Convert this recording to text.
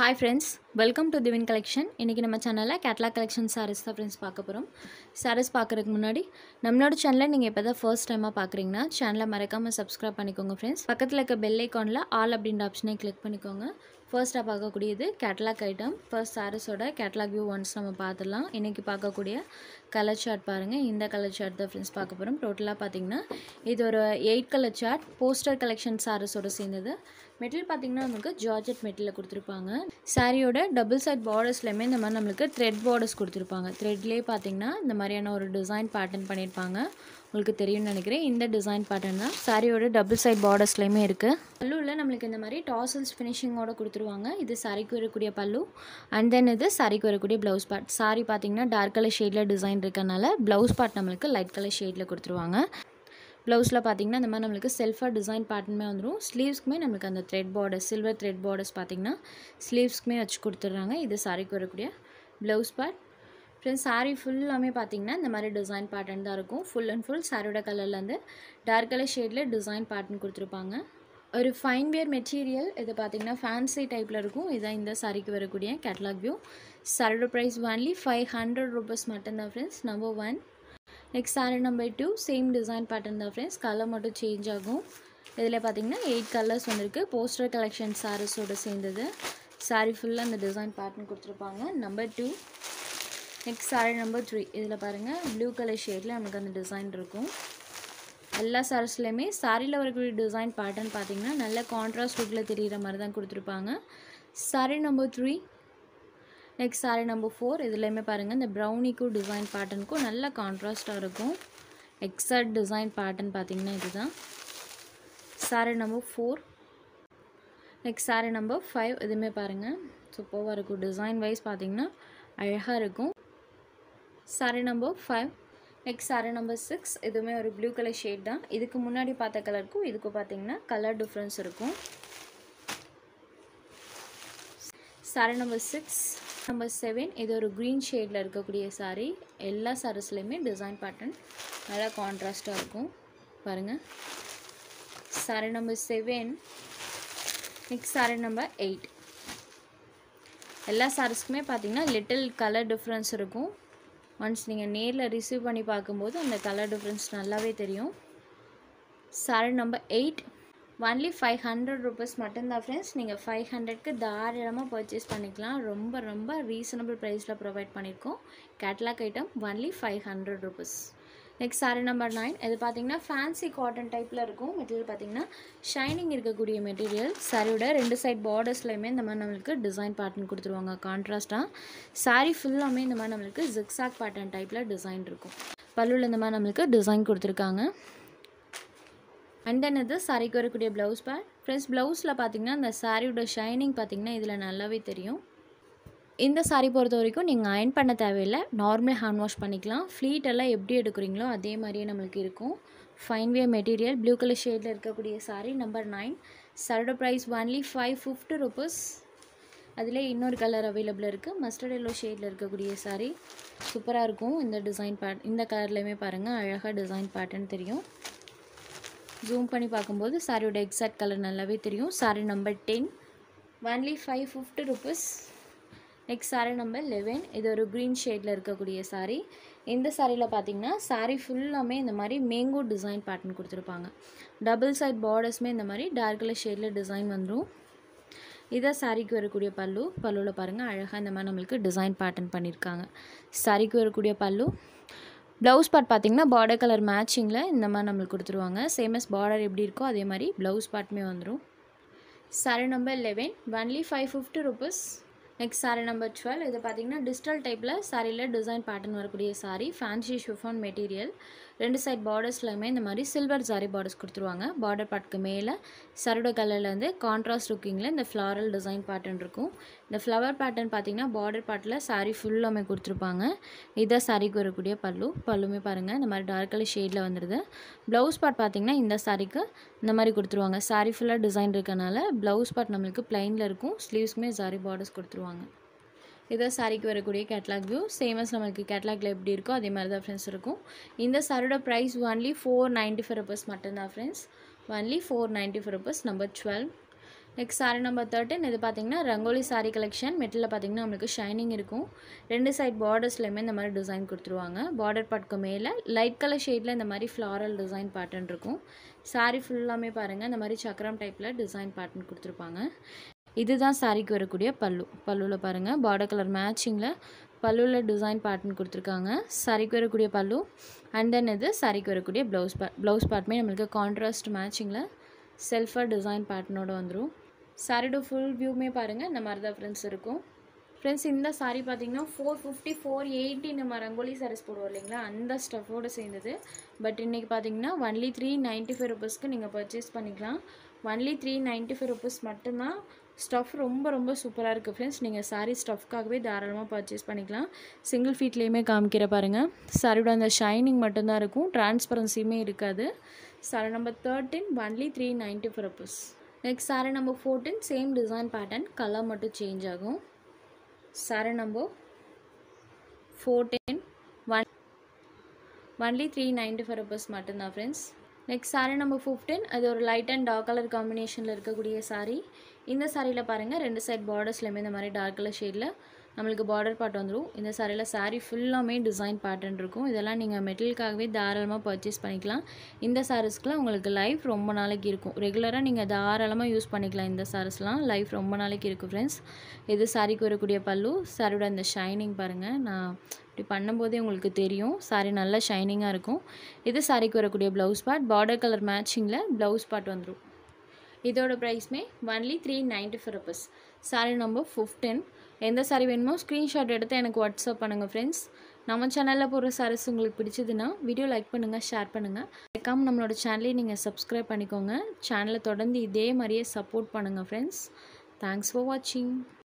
hi friends welcome to திவின் collection இன்றைக்கி நம்ம சேனலில் கேட்லாக் கலெக்ஷன் சாரீஸ் தான் ஃப்ரெண்ட்ஸ் பார்க்க போகிறோம் சாரீஸ் பார்க்குறதுக்கு முன்னாடி நம்மளோட சேனலை நீங்கள் இப்போ தான் ஃபர்ஸ்ட் டைமாக பார்க்குறீங்கன்னா சேனலை மறக்காமல் சப்ஸ்கிரைப் பண்ணிக்கோங்க ஃப்ரெண்ட்ஸ் பக்கத்தில் இருக்க பெல் ஐக்கானில் ஆல் அப்படின்ற ஆப்ஷனை கிளிக் பண்ணிக்கோங்க ஃபர்ஸ்ட்டாக பார்க்கக்கூடியது கேட்லாக் ஐட்டம் ஃபர்ஸ்ட் சாரீஸோட கேட்லாக் வியூ ஒன்ஸ் நம்ம பார்த்துடலாம் இன்றைக்கி பார்க்கக்கூடிய கலர் சார்ட் பாருங்கள் இந்த கலர் சார்ட் தான் ஃப்ரெண்ட்ஸ் பார்க்க போகிறோம் டோட்டலாக பார்த்தீங்கன்னா இது ஒரு eight colour chart poster collection சாரீஸோட சேர்ந்தது மெட்டீரியல் பார்த்தீங்கன்னா நமக்கு ஜார்ஜெட் மெட்டீரியல் கொடுத்துருப்பாங்க சாரியோட டபுள் சைட் பார்டர்ஸ்லையுமே இந்த மாதிரி நம்மளுக்கு த்ரெட் பார்டர்ஸ் கொடுத்துருப்பாங்க த்ரெட்லேயே பார்த்தீங்கன்னா இந்த மாதிரியான ஒரு டிசைன் பேட்டர்ன் பண்ணியிருப்பாங்க உங்களுக்கு தெரியும்னு நினைக்கிறேன் இந்த டிசைன் பேட்டர்ன் தான் சாரியோட டபுள் சைட் பார்டர்ஸ்லையுமே இருக்குது பல்லுவில் நம்மளுக்கு இந்த மாதிரி டாசல்ஸ் ஃபினிஷிங்கோட கொடுத்துருவாங்க இது சாரிக்கு வரக்கூடிய பல்லு அண்ட் தென் இது சாரிக்கு வரக்கூடிய ப்ளவுஸ் பார்ட் சாரி பார்த்தீங்கன்னா டார்க் கலர் ஷேடில் டிசைன் இருக்கனால ப்ளவுஸ் பார்ட் நம்மளுக்கு லைட் கலர் ஷேடில் கொடுத்துருவாங்க ப்ளவுஸில் பார்த்தீங்கன்னா இந்த மாதிரி நம்மளுக்கு செல்ஃபாக டிசைன் பேட்டர்னுமே வந்துடும் ஸ்லீவ்ஸ்க்குமே நம்மளுக்கு அந்த thread border silver thread borders பார்த்தீங்கன்னா ஸ்லீவ்ஸ்க்குமே வச்சு கொடுத்துட்றாங்க இது சாரிக்கு வரக்கூடிய ப்ளவுஸ் பார்ட் ஃப்ரெண்ட்ஸ் சாரீ ஃபுல்லாமே பார்த்தீங்கன்னா இந்த மாதிரி டிசைன் பேட்டர்ன் தான் இருக்கும் ஃபுல் அண்ட் ஃபுல் சாரியோட கலர்லேருந்து டார்க் கலர் ஷேடில் டிசைன் பேட்டர்ன் கொடுத்துருப்பாங்க ஒரு ஃபைன் வியர் மெட்டீரியல் இது பார்த்தீங்கன்னா ஃபேன்சி டைப்பில் இருக்கும் இதான் இந்த சாரிக்கு வரக்கூடிய கேட்லாக் வியூ சாரியோட price only five hundred rupees மட்டும்தான் friends number one next sari number two same design pattern தான் ஃப்ரெண்ட்ஸ் கலர் மட்டும் சேஞ்ச் ஆகும் இதில் பார்த்தீங்கன்னா எயிட் கலர்ஸ் வந்திருக்கு போஸ்டர் கலெக்ஷன் சாரீஸோடு சேர்ந்தது சாரீ ஃபுல்லாக அந்த டிசைன் பேட்டர்ன் கொடுத்துருப்பாங்க number two next sari number three இதில் பாருங்கள் ப்ளூ கலர் ஷேடில் நமக்கு அந்த டிசைன் இருக்கும் எல்லா சாரீஸ்லையுமே சாரியில் வரக்கூடிய டிசைன் பேட்டர்ன் பார்த்தீங்கன்னா நல்ல கான்ட்ராஸ்ட் லுக்கில் தெரிகிற மாதிரி தான் கொடுத்துருப்பாங்க sari number three next sari number four இதுலேயுமே பாருங்கள் இந்த ப்ரௌனிக்கும் டிசைன் பேட்டர்னுக்கும் நல்ல கான்ட்ராஸ்ட்டாக இருக்கும் எக்ஸாக்ட் டிசைன் பேட்டர்ன் பார்த்தீங்கன்னா இதுதான் sari number four next sari number five இதுவுமே பாருங்கள் சூப்பராக இருக்கும் டிசைன் வைஸ் பார்த்தீங்கன்னா அழகாக இருக்கும் sari number five next sari number six இதுவுமே ஒரு ப்ளூ கலர் ஷேட் தான் இதுக்கு முன்னாடி பார்த்த கலருக்கும் இதுக்கும் பார்த்தீங்கன்னா கலர் டிஃப்ரென்ஸ் இருக்கும் sari number six number seven இது ஒரு க்ரீன் ஷேடில் இருக்கக்கூடிய சாரீ எல்லா சாரீஸ்லையுமே டிசைன் பேட்டர்ன் நல்லா கான்ட்ராஸ்ட்டாக இருக்கும் பாருங்கள் sari number seven next sari number eight எல்லா சாரீஸ்க்குமே பார்த்தீங்கன்னா லிட்டில் கலர் டிஃப்ரென்ஸ் இருக்கும் ஒன்ஸ் நீங்கள் நேரில் ரிசீவ் பண்ணி பார்க்கும்போது அந்த கலர் டிஃப்ரென்ஸ் நல்லாவே தெரியும் sari number eight only five hundred rupees மட்டும்தான் ஃப்ரெண்ட்ஸ் நீங்கள் ஃபைவ் ஹண்ட்ரட்க்கு தாராளமாக பர்ச்சேஸ் பண்ணிக்கலாம் ரொம்ப ரொம்ப ரீசனபிள் ப்ரைஸில் ப்ரொவைட் பண்ணியிருக்கோம் catalogue item only five hundred rupees next sari number nine இது பார்த்தீங்கன்னா ஃபேன்சி காட்டன் டைப்பில் இருக்கும் மெட்டீரியல் பார்த்தீங்கன்னா ஷைனிங் இருக்கக்கூடிய மெட்டீரியல் சாரியோட ரெண்டு சைட் பார்டர்ஸ்லையுமே இந்த மாதிரி நம்மளுக்கு டிசைன் பேட்டர்ன் கொடுத்துருவாங்க கான்ட்ராஸ்ட்டாக சாரீ ஃபுல்லாமே இந்த மாதிரி நம்மளுக்கு ஜிக்ஸாக் பேட்டர்ன் டைப்பில் டிசைன் இருக்கும் பல்லுவில் இந்த மாதிரி நம்மளுக்கு டிசைன் கொடுத்துருக்காங்க அண்ட் தென் இது சாரிக்கு வரக்கூடிய ப்ளவுஸ் பேட் ஃப்ரெண்ட்ஸ் ப்ளவுஸில் பார்த்தீங்கன்னா இந்த சாரியோட ஷைனிங் பார்த்தீங்கன்னா இதில் நல்லாவே தெரியும் இந்த சாரீ பொறுத்த வரைக்கும் நீங்கள் அயன் பண்ண தேவையில்லை நார்மல் ஹேண்ட் வாஷ் பண்ணிக்கலாம் ஃப்ளீட் எல்லாம் எப்படி எடுக்கிறீங்களோ அதே மாதிரியே நம்மளுக்கு இருக்கும் fine wear material blue colour ஷேடில் இருக்கக்கூடிய சாரீ நம்பர் நைன் சாரோட price only five fifty rupees அதில் இன்னொரு கலர் அவைலபிள் இருக்குது மஸ்டர்ட் எல்லோ ஷேடில் இருக்கக்கூடிய சாரீ சூப்பராக இருக்கும் இந்த டிசைன் பேட் இந்த கலர்லேயுமே பாருங்கள் அழகாக டிசைன் பேட்டர்ன் தெரியும் ஜூம் பண்ணி பார்க்கும்போது சாரியோட எக்ஸாக்ட் கலர் நல்லாவே தெரியும் sari number ten only five fifty rupees next sari number eleven இது ஒரு க்ரீன் ஷேடில் இருக்கக்கூடிய சாரீ இந்த சாரியில் பார்த்தீங்கன்னா சாரீ ஃபுல்லாமே இந்த மாதிரி மேங்கோ டிசைன் பேட்டர்ன் கொடுத்துருப்பாங்க டபுள் சைட் பார்டர்ஸுமே இந்த மாதிரி டார்க் கலர் ஷேடில் டிசைன் வந்துடும் இதை சாரிக்கு வரக்கூடிய பல்லு பல்லுவில் பாருங்கள் அழகாக இந்த மாதிரி நம்மளுக்கு டிசைன் பேட்டர்ன் பண்ணியிருக்காங்க சாரிக்கு வரக்கூடிய பல்லு ப்ளவுஸ் பார்ட் பார்த்திங்கன்னா பார்டர் கலர் மேட்சிங்கில் இந்த மாதிரி நம்மளுக்கு கொடுத்துருவாங்க சேமஸ் பார்டர் எப்படி இருக்கோ அதே மாதிரி ப்ளவுஸ் பார்ட்டுமே வந்துடும் sari number eleven only five fifty rupees next sari number twelve இது பார்த்தீங்கன்னா டிஜிட்டல் டைப்பில் சாரியில் டிசைன் பேட்டர்ன் வரக்கூடிய சாரீ ஃபேன்சி ஷிஃபான் மெட்டீரியல் ரெண்டு சைட் பார்டர்ஸ்லையுமே இந்த மாதிரி சில்வர் சாரி பார்டர்ஸ் கொடுத்துருவாங்க பார்டர் பார்ட்க்கு மேலே சரோட கலர்லேருந்து கான்ட்ராஸ்ட் லுக்கிங்கில் இந்த ஃப்ளாரல் டிசைன் பேட்டர்ன் இருக்கும் இந்த ஃப்ளவர் பேட்டர்ன் பார்த்தீங்கன்னா பார்டர் பார்ட்டில் சாரீ ஃபுல்லாமே கொடுத்துருப்பாங்க இதான் சாரிக்கு வரக்கூடிய பல்லு பல்லுமே பாருங்கள் இந்த மாதிரி டார்க் கலர் ஷேடில் வந்துடுது ப்ளவுஸ் பார்ட் பார்த்தீங்கன்னா இந்த சாரிக்கு இந்த மாதிரி கொடுத்துருவாங்க சாரீ ஃபுல்லாக டிசைன் இருக்கனால ப்ளவுஸ் பார்ட் நம்மளுக்கு ப்ளைனில் இருக்கும் ஸ்லீவ்ஸ்க்குமே சாரி பார்டர்ஸ் கொடுத்துருவாங்க இதான் சாரிக்கு வரக்கூடிய கேட்லாக் வியூ சேமஸ் நம்மளுக்கு கேட்லாக்ல எப்படி இருக்கோ அதே மாதிரி தான் ஃப்ரெண்ட்ஸ் இருக்கும் இந்த சாரியோட price only four ninety five rupees மட்டும்தான் friends only four ninety five rupees number twelve next sari number thirteen இது பார்த்தீங்கன்னா ரங்கோலி சாரி கலெக்ஷன் மெட்டலில் பார்த்தீங்கன்னா நம்மளுக்கு ஷைனிங் இருக்கும் ரெண்டு சைட் பார்டர்ஸ்லையுமே இந்த மாதிரி டிசைன் கொடுத்துருவாங்க பார்டர் பார்ட்க்கு மேலே லைட் கலர் ஷேடில் இந்த மாதிரி ஃப்ளாரல் டிசைன் பேட்டர்ன் இருக்கும் சாரி ஃபுல்லாமே பாருங்கள் இந்த மாதிரி சக்கரம் டைப்பில் டிசைன் பேட்டர்ன் கொடுத்துருப்பாங்க இதுதான் சாரிக்கு வரக்கூடிய பல்லு பல்லுவில் பாருங்கள் பார்டர் கலர் மேட்சிங்கில் பல்லுவில் டிசைன் பேட்டர்ன் கொடுத்துருக்காங்க சாரிக்கு வரக்கூடிய பல்லு அண்ட் தென் இது சாரிக்கு வரக்கூடிய ப்ளவுஸ் பா ப்ளவுஸ் பார்ட்டுமே நம்மளுக்கு கான்ட்ராஸ்ட் மேட்சிங்கில் செல்ஃபாக டிசைன் பேட்டர்னோட வந்துடும் சாரியோட ஃபுல் வியூமே பாருங்கள் இந்த மாதிரி தான் ஃப்ரெண்ட்ஸ் இருக்கும் ஃப்ரெண்ட்ஸ் இந்த சாரீ பார்த்தீங்கன்னா ஃபோர் ஃபிஃப்டி ஃபோர் எயிட்டி நம்ம ரங்கோலி சாரீஸ் போடுவோம் இல்லைங்களா அந்த ஸ்டஃபோடு சேர்ந்தது பட் இன்றைக்கி பார்த்தீங்கன்னா ஒன்லி த்ரீ நைன்ட்டி ஃபைவ் ருபீஸ்க்கு நீங்கள் பர்ச்சேஸ் பண்ணிக்கலாம் only three ninety five rupees மட்டும்தான் ஸ்டஃப் ரொம்ப ரொம்ப சூப்பராக இருக்குது ஃப்ரெண்ட்ஸ் நீங்கள் சாரீ ஸ்டஃப்காகவே தாராளமாக பர்ச்சேஸ் பண்ணிக்கலாம் சிங்கிள் ஃபீட்லேயுமே காமிக்கிற பாருங்கள் சாரியோட அந்த ஷைனிங் மட்டும்தான் இருக்கும் டிரான்ஸ்பரன்சியுமே இருக்காது sari number thirteen only three ninety five rupees next sari number fourteen same design pattern colour மட்டும் சேஞ்ச் ஆகும் sari number fourteen one only three ninety five rupees மட்டும்தான் friends next sari number fifteen அது ஒரு லைட் அண்ட் டார்க் கலர் காம்பினேஷனில் இருக்கக்கூடிய சாரீ இந்த சாரியில் பாருங்கள் ரெண்டு சைட் பார்டர்ஸ்லையுமே இந்த மாதிரி டார்க் கலர் ஷேடில் நம்மளுக்கு பார்டர் பார்ட் வந்துடும் இந்த சாரியில் சாரீ ஃபுல்லாமே டிசைன் பேட்டர்ன் இருக்கும் இதெல்லாம் நீங்கள் மெட்டலுக்காகவே தாராளமாக பர்ச்சேஸ் பண்ணிக்கலாம் இந்த சாரீஸ்க்குலாம் உங்களுக்கு லைஃப் ரொம்ப நாளைக்கு இருக்கும் ரெகுலராக நீங்கள் தாராளமாக யூஸ் பண்ணிக்கலாம் இந்த சாரீஸ்லாம் லைஃப் ரொம்ப நாளைக்கு இருக்கும் ஃப்ரெண்ட்ஸ் இது சாரிக்கு வரக்கூடிய பல்லு சாரியோட அந்த ஷைனிங் பாருங்கள் நான் இப்படி பண்ணும்போதே உங்களுக்கு தெரியும் சாரி நல்லா ஷைனிங்காக இருக்கும் இது சாரிக்கு வரக்கூடிய ப்ளவுஸ் பார்ட் பார்டர் கலர் மேட்சிங்கில் ப்ளவுஸ் பார்ட் வந்துடும் இதோட ப்ரைஸ்மே only three ninety five rupees sari number fifteen எந்த சாரி வேணுமோ ஸ்க்ரீன்ஷாட் எடுத்து எனக்கு வாட்ஸ்அப் பண்ணுங்கள் ஃப்ரெண்ட்ஸ் நம்ம சேனலில் போடுற சாரீஸ் உங்களுக்கு பிடிச்சதுன்னா வீடியோ லைக் பண்ணுங்கள் ஷேர் பண்ணுங்கள் மறக்காம நம்மளோட சேனலையும் நீங்கள் சப்ஸ்கிரைப் பண்ணிக்கோங்க சேனலை தொடர்ந்து இதே மாதிரியே சப்போர்ட் பண்ணுங்கள் ஃப்ரெண்ட்ஸ் தேங்க்ஸ் ஃபார் வாட்சிங்